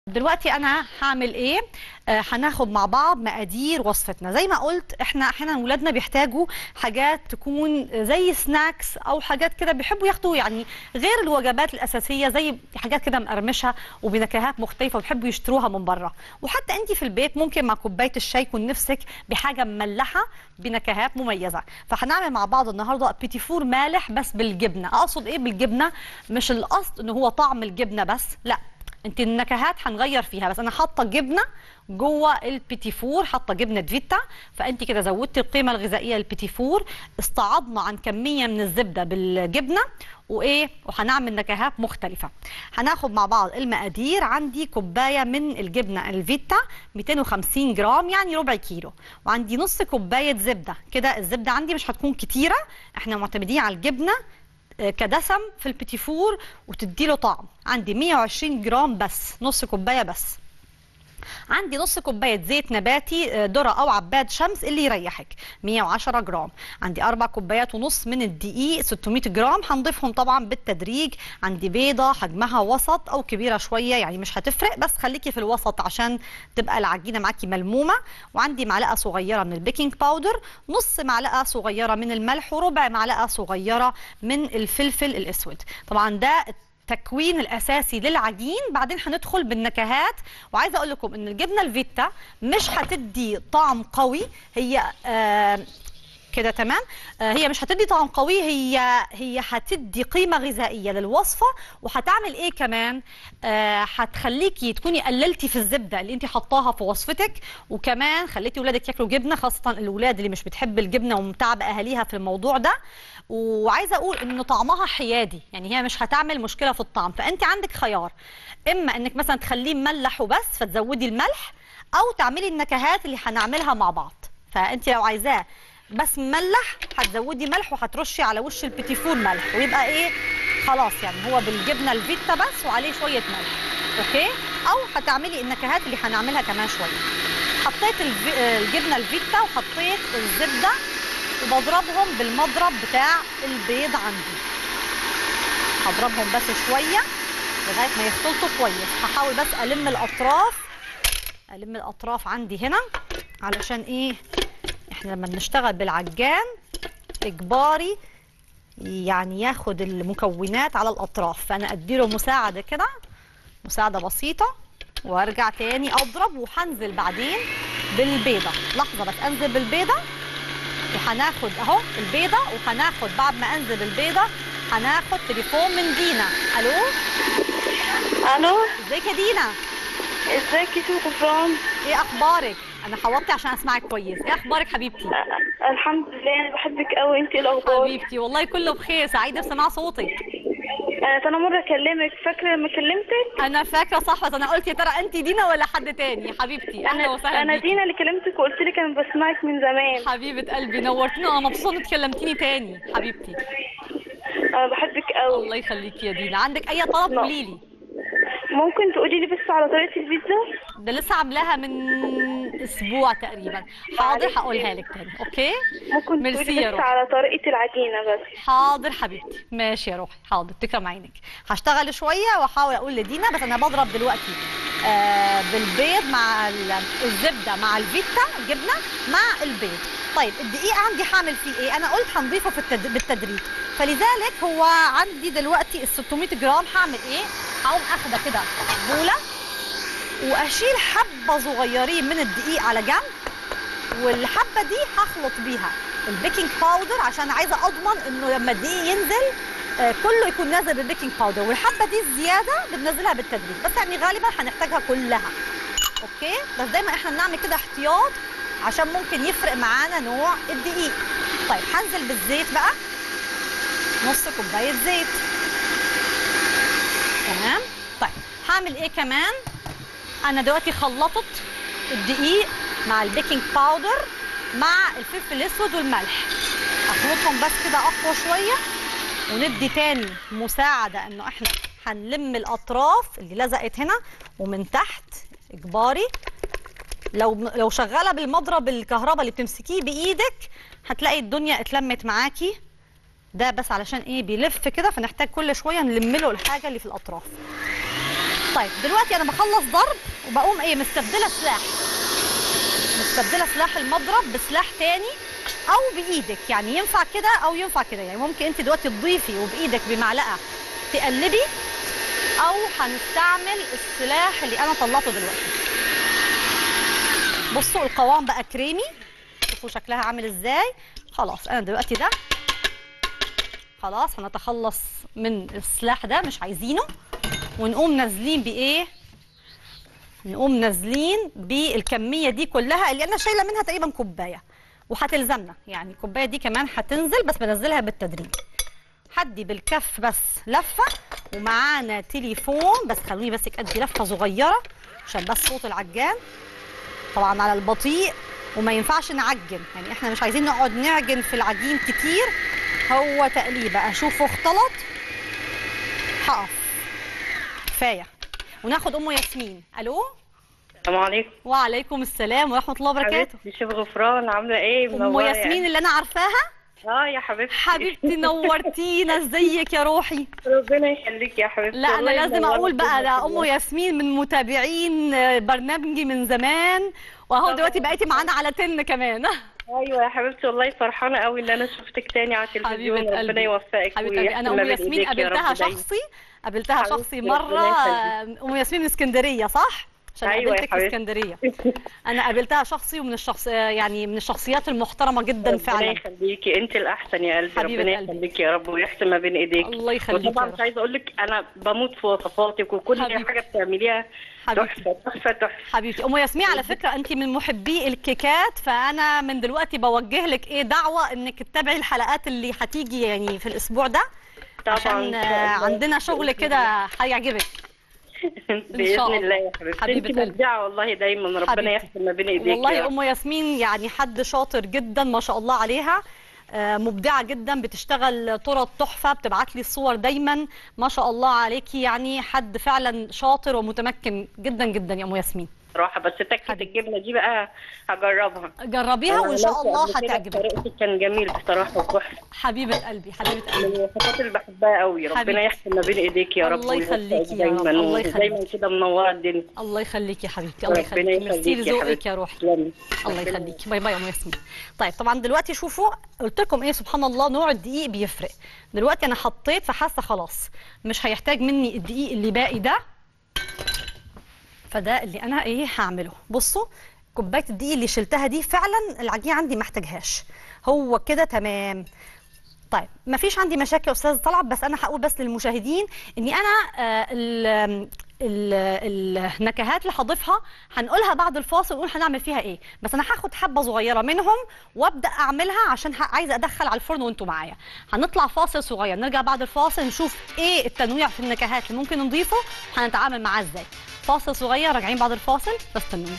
دلوقتي انا هعمل ايه آه هناخد مع بعض مقادير وصفتنا زي ما قلت احنا احيانا ولادنا بيحتاجوا حاجات تكون زي سناكس او حاجات كده بيحبوا ياخدوا يعني غير الوجبات الاساسيه زي حاجات كده مقرمشه وبنكهات مختلفه وبيحبوا يشتروها من بره وحتى انت في البيت ممكن مع كوبايه الشاي يكون نفسك بحاجه مملحه بنكهات مميزه فهنعمل مع بعض النهارده بيتي فور مالح بس بالجبنه اقصد ايه بالجبنه مش القصد ان هو طعم الجبنه بس لا انت النكهات هنغير فيها بس انا حاطه جبنه جوه البيتي فور حاطه جبنه فيتا فانت كده زودتي القيمه الغذائيه للبيتي فور استعضنا عن كميه من الزبده بالجبنه وايه وهنعمل نكهات مختلفه هناخد مع بعض المقادير عندي كوبايه من الجبنه الفيتا 250 جرام يعني ربع كيلو وعندي نص كوبايه زبده كده الزبده عندي مش هتكون كتيره احنا معتمدين على الجبنه كدسم في البيتي فور وتدي له طعم عندي 120 جرام بس نص كوبايه بس عندي نص كوبايه زيت نباتي ذره او عباد شمس اللي يريحك 110 جرام عندي اربع كوبايات ونص من الدقيق 600 جرام هنضيفهم طبعا بالتدريج عندي بيضه حجمها وسط او كبيره شويه يعني مش هتفرق بس خليكي في الوسط عشان تبقى العجينه معاكي ملمومه وعندي معلقه صغيره من البيكنج باودر نص معلقه صغيره من الملح وربع معلقه صغيره من الفلفل الاسود طبعا ده التكوين الاساسي للعجين بعدين هندخل بالنكهات وعايزه اقول لكم ان الجبنه الفيتا مش هتدي طعم قوي هي آه كده تمام آه هي مش هتدي طعم قوي هي هي هتدي قيمه غذائيه للوصفه وهتعمل ايه كمان آه هتخليكي تكوني قللتي في الزبده اللي انت حطاها في وصفتك وكمان خليتي ولادك ياكلوا جبنه خاصه الولاد اللي مش بتحب الجبنه ومتعب اهاليها في الموضوع ده وعايزه اقول ان طعمها حيادي يعني هي مش هتعمل مشكله في الطعم فانت عندك خيار اما انك مثلا تخليه مملح وبس فتزودي الملح او تعملي النكهات اللي هنعملها مع بعض فانت لو عايزاه بس مملح هتزودي ملح وهترشي على وش البيتي فور ملح ويبقى ايه خلاص يعني هو بالجبنه الفيتا بس وعليه شويه ملح اوكي او هتعملي النكهات اللي هنعملها كمان شويه حطيت الجبنه الفيتا وحطيت الزبده وبضربهم بالمضرب بتاع البيض عندي هضربهم بس شويه لغايه ما يختلطوا كويس هحاول بس الم الاطراف الم الاطراف عندي هنا علشان ايه احنا لما بنشتغل بالعجان اجباري يعني ياخد المكونات على الاطراف فانا اديله مساعده كده مساعده بسيطه وارجع تاني اضرب وهنزل بعدين بالبيضه لحظه بس انزل بالبيضه وهناخد اهو البيضه وهناخد بعد ما انزل البيضه هناخد تليفون من دينا الو الو ازيك يا دينا ازيك يا شو غفران ايه اخبارك انا حوطتي عشان اسمعك كويس ايه اخبارك حبيبتي أ- الحمد لله انا بحبك قوي انت إيه الاخبار حبيبتي والله كله بخير سعيده بسماع صوتك انا تاني مره اكلمك فاكره لما كلمتك انا فاكره صح بس انا قلت يا ترى انت دينا ولا حد تاني حبيبتي اهلا انا وسهلا انا بيكي. دينا اللي كلمتك وقلت لك انا بسمعك من زمان حبيبه قلبي نورتيني وانا مبسوطه انك كلمتيني تاني حبيبتي انا بحبك قوي الله يخليكي يا دينا عندك اي طلب لا. قولي لي ممكن تقولي لي بس على طريقه البيتزا ده لسه عاملاها من اسبوع تقريبا حاضر هقولها لك تاني اوكي ممكن ميرسي تقولي يا بس روحي. على طريقه العجينه بس حاضر حبيبتي ماشي يا روحي حاضر تكرم عينك هشتغل شويه واحاول اقول لدينا بس انا بضرب دلوقتي آه بالبيض مع ال- الزبده مع الفيتا الجبنه مع البيض طيب الدقيق عندي هعمل فيه ايه انا قلت هنضيفه في التد... بالتدريج فلذلك هو عندي دلوقتي ال 600 جرام هعمل ايه هقوم اخده كده بوله واشيل حبه صغيرين من الدقيق على جنب والحبه دي هخلط بيها البيكنج باودر عشان عايزه اضمن انه لما الدقيق ينزل آه، كله يكون نازل بالبيكنج باودر والحبه دي الزياده بننزلها بالتدريج بس يعني غالبا هنحتاجها كلها اوكي بس دايما احنا بنعمل كده احتياط عشان ممكن يفرق معانا نوع الدقيق طيب هنزل بالزيت بقى نص كوبايه زيت تمام طيب هعمل ايه كمان انا دلوقتي خلطت الدقيق مع البيكنج باودر مع الفلفل الاسود والملح اخلطهم بس كده اقوى شويه وندي تاني مساعده انه احنا هنلم الاطراف اللي لزقت هنا ومن تحت اجباري لو لو شغاله بالمضرب الكهرباء اللي بتمسكيه بايدك هتلاقي الدنيا اتلمت معاكي ده بس علشان ايه بيلف كده فنحتاج كل شويه نلم له الحاجه اللي في الاطراف طيب دلوقتي انا بخلص ضرب وبقوم ايه مستبدله سلاح مستبدله سلاح المضرب بسلاح تاني او بايدك يعني ينفع كده او ينفع كده يعني ممكن انت دلوقتي تضيفي وبايدك بمعلقه تقلبي او هنستعمل السلاح اللي انا طلعته دلوقتي بصوا القوام بقى كريمي شوفوا شكلها عامل ازاي خلاص انا دلوقتي ده خلاص هنتخلص من السلاح ده مش عايزينه ونقوم نازلين بايه نقوم نازلين بالكميه دي كلها اللي انا شايله منها تقريبا كوبايه وهتلزمنا يعني الكوبايه دي كمان هتنزل بس بنزلها بالتدريج حدي بالكف بس لفه ومعانا تليفون بس خلوني بس ادي لفه صغيره عشان بس صوت العجان طبعا على البطيء وما ينفعش نعجن يعني احنا مش عايزين نقعد نعجن في العجين كتير هو تقليبه اشوفه اختلط هقف كفايه وناخد ام ياسمين الو السلام عليكم وعليكم السلام ورحمه الله وبركاته حبيبتي شيف غفران عامله ايه ام منورة ياسمين يعني. اللي انا عارفاها اه يا حبيبتي حبيبتي نورتينا ازيك يا روحي ربنا يخليك يا حبيبتي لا انا والله لازم منورة اقول بقى الدنيا ده ام كلها. ياسمين من متابعين برنامجي من زمان واهو طبعاً. دلوقتي بقيتي معانا على تن كمان ايوه يا حبيبتي والله فرحانه قوي ان انا شفتك تاني على التلفزيون حبيبة قلبي. ربنا يوفقك حبيبه قلبي انا ويحسن ما ام بين ياسمين إيديك يا قابلتها رب دايما. شخصي قابلتها حبيبتي، شخصي ربنا مره يخليك. ام ياسمين من اسكندريه صح عشان أيوة يا قابلتك في حبيبتي. اسكندريه انا قابلتها شخصي ومن الشخص يعني من الشخصيات المحترمه جدا ربنا فعلا يخليكي انت الاحسن يا قلبي حبيبة ربنا قلبي. يخليكي يا رب ويحسن ما بين ايديك الله يخليك يا وطبعا رب. مش عايزه اقول لك انا بموت في وصفاتك وكل حبيبتي. حاجه بتعمليها حبيبتي. تحفه تحفه تحفه حبيبتي ام ياسمين على فكره انت من محبي الكيكات فانا من دلوقتي بوجه لك ايه دعوه انك تتابعي الحلقات اللي هتيجي يعني في الاسبوع ده طبعا عشان إن شاء آه، الله. عندنا شغل كده هيعجبك باذن الله. الله يا حبيبتي حبيبة انت قلبي. مبدعه والله دايما ربنا حبيبتي. يحسن ما بين ايديك يا والله رب. ام ياسمين يعني حد شاطر جدا ما شاء الله عليها آه، مبدعه جدا بتشتغل طرق تحفه بتبعت لي الصور دايما ما شاء الله عليكي يعني حد فعلا شاطر ومتمكن جدا جدا يا ام ياسمين صراحه بس تكه حبيبتي. الجبنه دي بقى هجربها جربيها أنا وان شاء عملت الله قبل كده هتعجبك طريقتك كان جميل بصراحه وتحفه حبيبه قلبي حبيبه من قلبي الوصفات اللي بحبها قوي ربنا حبيبتي. يحسن ما بين ايديك يا رب الله يخليكي ويوفقك يا رب، دايما الله يخليكي. ودايما كده منوره الدنيا الله يخليكي يا حبيبتي الله ربنا يخليكي ميرسي يخليك يا لذوقك حبيبتي يا روحي تسلمي. الله ربنا يخليكي باي باي يا ام ياسمين طيب طبعا دلوقتي شوفوا قلت لكم ايه سبحان الله نوع الدقيق بيفرق دلوقتي انا حطيت فحاسه خلاص مش هيحتاج مني الدقيق اللي باقي ده فده اللي انا ايه هعمله بصوا كوبايه الدقيق اللي شلتها دي فعلا العجين عندي محتاجهاش هو كده تمام طيب ما فيش عندي مشاكل يا استاذ طلعت بس انا هقول بس للمشاهدين اني انا آه، ال ال النكهات اللي هضيفها هنقولها بعد الفاصل ونقول هنعمل فيها ايه بس انا هاخد حبه صغيره منهم وابدا اعملها عشان ه- عايزه ادخل على الفرن وانتوا معايا هنطلع فاصل صغير نرجع بعد الفاصل نشوف ايه التنويع في النكهات اللي ممكن نضيفه وهنتعامل معاه ازاي فاصل صغير راجعين بعد الفاصل فاستنوني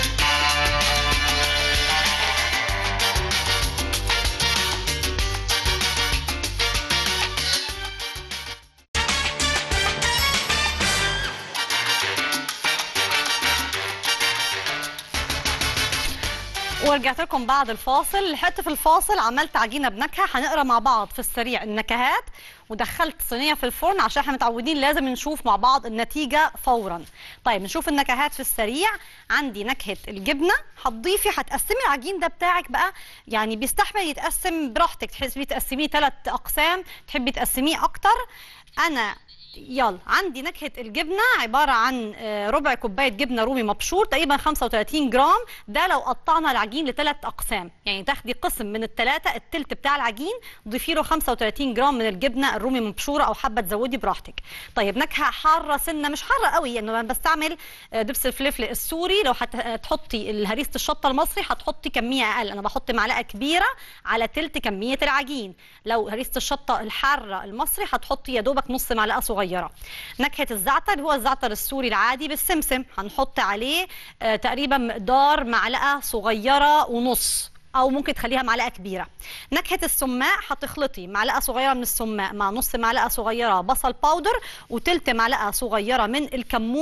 ورجعت لكم بعد الفاصل لحقت في الفاصل عملت عجينه بنكهه هنقرا مع بعض في السريع النكهات ودخلت صينيه في الفرن عشان احنا متعودين لازم نشوف مع بعض النتيجه فورا طيب نشوف النكهات في السريع عندي نكهه الجبنه هتضيفي هتقسمي العجين ده بتاعك بقى يعني بيستحمل يتقسم براحتك تحبي تقسميه ثلاث اقسام تحبي تقسميه اكتر انا يلا عندي نكهه الجبنه عباره عن آه، ربع كوبايه جبنه رومي مبشور تقريبا 35 جرام ده لو قطعنا العجين لثلاث اقسام يعني تاخدي قسم من الثلاثه التلت بتاع العجين ضيفي له 35 جرام من الجبنه الرومي مبشوره او حابه تزودي براحتك طيب نكهه حاره سنه مش حاره قوي يعني انا بستعمل آه، دبس الفلفل السوري لو هتحطي هريسه الشطه المصري هتحطي كميه اقل انا بحط معلقه كبيره على تلت كميه العجين لو هريسه الشطه الحاره المصري هتحطي يا دوبك نص معلقه صغيره نكهه الزعتر هو الزعتر السوري العادي بالسمسم هنحط عليه آه، تقريبا مقدار معلقه صغيره ونص او ممكن تخليها معلقه كبيره نكهه السماق هتخلطي معلقه صغيره من السماق مع نص معلقه صغيره بصل باودر وتلت معلقه صغيره من الكمون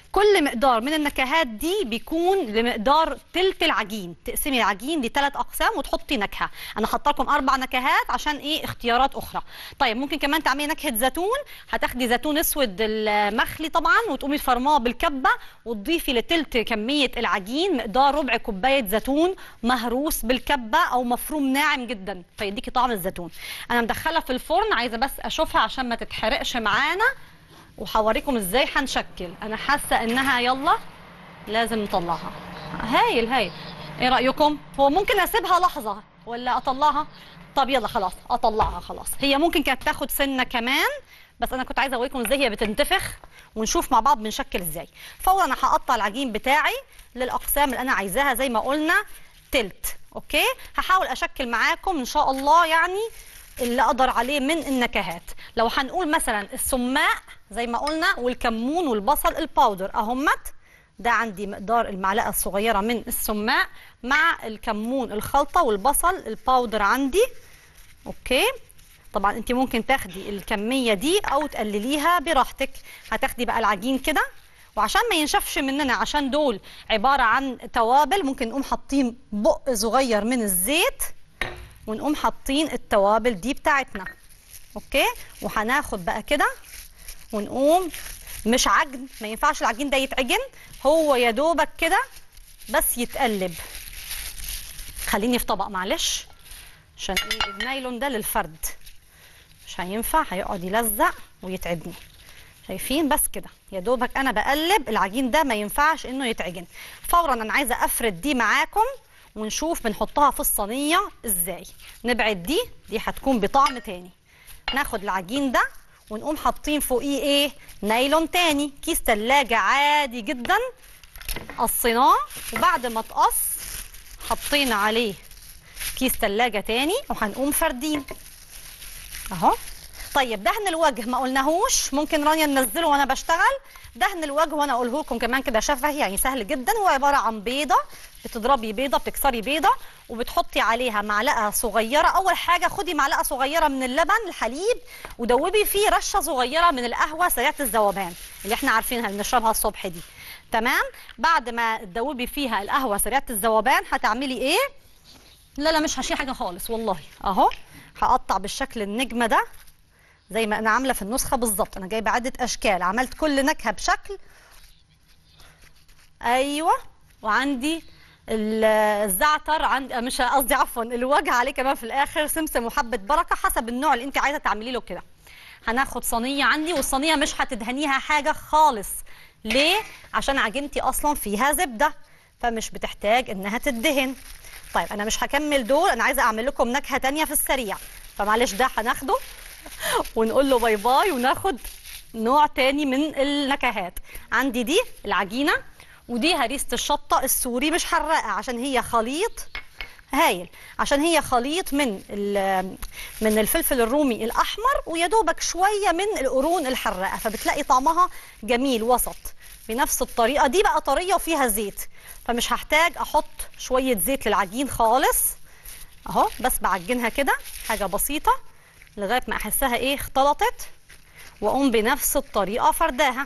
كل مقدار من النكهات دي بيكون لمقدار تلت العجين تقسمي العجين لثلاث اقسام وتحطي نكهه انا حاطه لكم اربع نكهات عشان ايه اختيارات اخرى طيب ممكن كمان تعملي نكهه زيتون هتاخدي زيتون اسود المخلي طبعا وتقومي فرماه بالكبه وتضيفي لتلت كميه العجين مقدار ربع كوبايه زيتون مهروس بالكبه او مفروم ناعم جدا فيديكي طعم الزيتون انا مدخله في الفرن عايزه بس اشوفها عشان ما تتحرقش معانا وهوريكم ازاي هنشكل انا حاسه انها يلا لازم نطلعها هايل هايل ايه رايكم هو ممكن اسيبها لحظه ولا اطلعها طب يلا خلاص اطلعها خلاص هي ممكن كانت تاخد سنه كمان بس انا كنت عايزه اوريكم ازاي هي بتنتفخ ونشوف مع بعض بنشكل ازاي فورا انا هقطع العجين بتاعي للاقسام اللي انا عايزاها زي ما قلنا تلت اوكي هحاول اشكل معاكم ان شاء الله يعني اللي اقدر عليه من النكهات لو هنقول مثلا السماق زي ما قلنا والكمون والبصل الباودر اهمت ده عندي مقدار المعلقه الصغيره من السماق مع الكمون الخلطه والبصل الباودر عندي اوكي طبعا انت ممكن تاخدي الكميه دي او تقلليها براحتك هتاخدي بقى العجين كده وعشان ما ينشفش مننا عشان دول عباره عن توابل ممكن نقوم حاطين بق صغير من الزيت ونقوم حاطين التوابل دي بتاعتنا اوكي وهناخد بقى كده ونقوم مش عجن ما ينفعش العجين ده يتعجن هو يا دوبك كده بس يتقلب خليني في طبق معلش عشان ايه النايلون ده للفرد مش هينفع هيقعد يلزق ويتعبني شايفين بس كده يا دوبك انا بقلب العجين ده ما ينفعش انه يتعجن فورا انا عايزه افرد دي معاكم ونشوف بنحطها في الصينيه ازاي نبعد دي دي هتكون بطعم تاني ناخد العجين ده ونقوم حاطين فوقيه ايه نايلون تاني كيس تلاجة عادي جدا قصيناه وبعد ما تقص حطينا عليه كيس تلاجة تاني وهنقوم فردين اهو طيب دهن الوجه ما قلناهوش ممكن رانيا ننزله وانا بشتغل دهن الوجه وانا اقوله لكم كمان كده شفهي يعني سهل جدا هو عباره عن بيضه بتضربي بيضه بتكسري بيضه وبتحطي عليها معلقه صغيره اول حاجه خدي معلقه صغيره من اللبن الحليب ودوبي فيه رشه صغيره من القهوه سريعه الذوبان اللي احنا عارفينها اللي بنشربها الصبح دي تمام بعد ما تدوبي فيها القهوه سريعه الذوبان هتعملي ايه لا لا مش هشيل حاجه خالص والله اهو هقطع بالشكل النجمه ده زي ما انا عامله في النسخه بالظبط انا جايبه عده اشكال عملت كل نكهه بشكل ايوه وعندي ال- الزعتر عندي مش قصدي عفوا الوجه عليه كمان في الاخر سمسم وحبه بركه حسب النوع اللي انت عايزه تعملي له كده هناخد صينيه عندي والصينيه مش هتدهنيها حاجه خالص ليه عشان عجينتي اصلا فيها زبده فمش بتحتاج انها تدهن طيب انا مش هكمل دول انا عايزه اعمل لكم نكهه تانية في السريع فمعلش ده هناخده ونقول له باي باي وناخد نوع تاني من النكهات عندي دي العجينه ودي هريسه الشطه السوري مش حراقه عشان هي خليط هايل عشان هي خليط من ال- من الفلفل الرومي الاحمر ويا دوبك شويه من القرون الحراقه فبتلاقي طعمها جميل وسط بنفس الطريقه دي بقى طريه وفيها زيت فمش هحتاج احط شويه زيت للعجين خالص اهو بس بعجنها كده حاجه بسيطه لغايه ما احسها ايه اختلطت واقوم بنفس الطريقه فرداها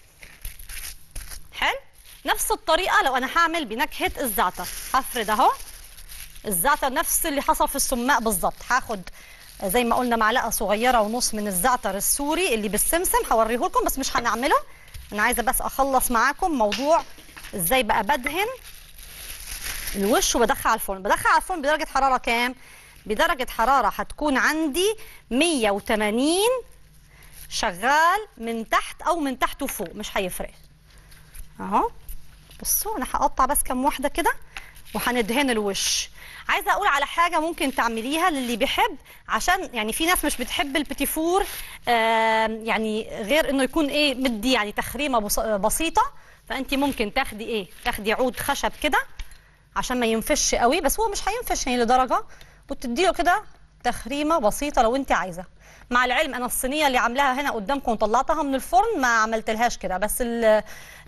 حلو نفس الطريقه لو انا هعمل بنكهه الزعتر هفرد اهو الزعتر نفس اللي حصل في السماق بالظبط هاخد زي ما قلنا معلقه صغيره ونص من الزعتر السوري اللي بالسمسم هوريه لكم بس مش هنعمله انا عايزه بس اخلص معاكم موضوع ازاي بقى بدهن الوش وبدخل على الفرن بدخل على الفرن بدرجه حراره كام بدرجه حراره هتكون عندي 180 شغال من تحت او من تحت وفوق مش هيفرق اهو بصوا انا هقطع بس كام واحده كده وهندهن الوش عايزه اقول على حاجه ممكن تعمليها للي بيحب عشان يعني في ناس مش بتحب البتيفور آم، يعني غير انه يكون ايه مدي يعني تخريمه بس- بسيطه فانت ممكن تاخدي ايه تاخدي عود خشب كده عشان ما ينفش قوي بس هو مش هينفش يعني لدرجه وتديله كده تخريمه بسيطه لو انت عايزه مع العلم انا الصينيه اللي عاملاها هنا قدامكم وطلعتها من الفرن ما عملتلهاش كده بس ال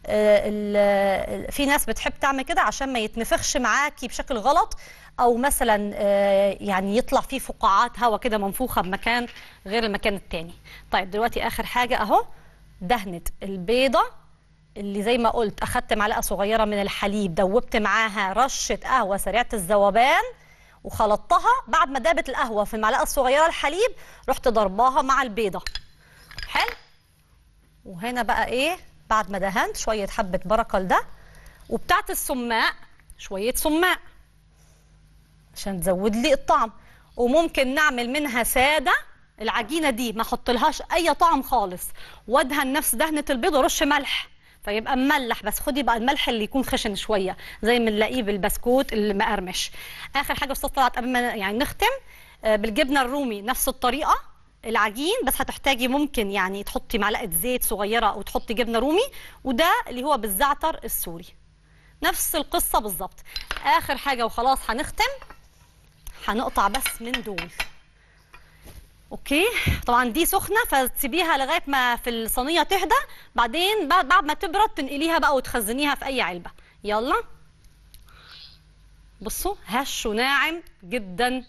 ال في ناس بتحب تعمل كده عشان ما يتنفخش معاكي بشكل غلط او مثلا آه، يعني يطلع فيه فقاعات هواء كده منفوخه بمكان غير المكان التاني طيب دلوقتي اخر حاجه اهو دهنه البيضه اللي زي ما قلت اخدت معلقه صغيره من الحليب دوبت معاها رشه قهوه سريعه الذوبان وخلطتها بعد ما دابت القهوه في المعلقه الصغيره الحليب رحت ضرباها مع البيضه حلو وهنا بقى ايه بعد ما دهنت شويه حبه بركه ده وبتاعت السماق شويه سماق عشان تزود لي الطعم وممكن نعمل منها ساده العجينه دي ما احط لهاش اي طعم خالص وادهن نفس دهنه البيض ورش ملح فيبقى مملح بس خدي بقى الملح اللي يكون خشن شويه زي ما نلاقيه بالبسكوت المقرمش اخر حاجه استاذ طلعت قبل ما يعني نختم آه، بالجبنه الرومي نفس الطريقه العجين بس هتحتاجي ممكن يعني تحطي معلقه زيت صغيره او تحطي جبنه رومي وده اللي هو بالزعتر السوري نفس القصه بالظبط اخر حاجه وخلاص هنختم هنقطع بس من دول اوكي طبعا دي سخنه فتسيبيها لغايه ما في الصينيه تهدى بعدين بعد بعد ما تبرد تنقليها بقى وتخزنيها في اي علبه يلا بصوا هش وناعم جدا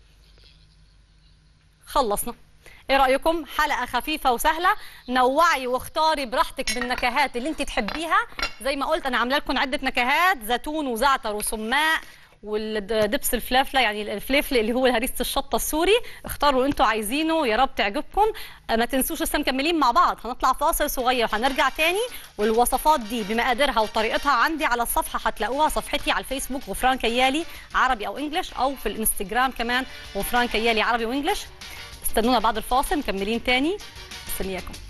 خلصنا ايه رايكم حلقه خفيفه وسهله نوعي واختاري براحتك بالنكهات اللي انت تحبيها زي ما قلت انا عامله لكم عده نكهات زيتون وزعتر وسماق والدبس الفلافله يعني الفليفل اللي هو هريسه الشطه السوري اختاروا اللي انتوا عايزينه يا رب تعجبكم آه، ما تنسوش لسه مكملين مع بعض هنطلع فاصل صغير وهنرجع تاني والوصفات دي بمقاديرها وطريقتها عندي على الصفحه هتلاقوها صفحتي على الفيسبوك غفران كيالي عربي او انجلش او في الانستجرام كمان غفران كيالي عربي وانجلش استنونا بعد الفاصل مكملين تاني مستنياكم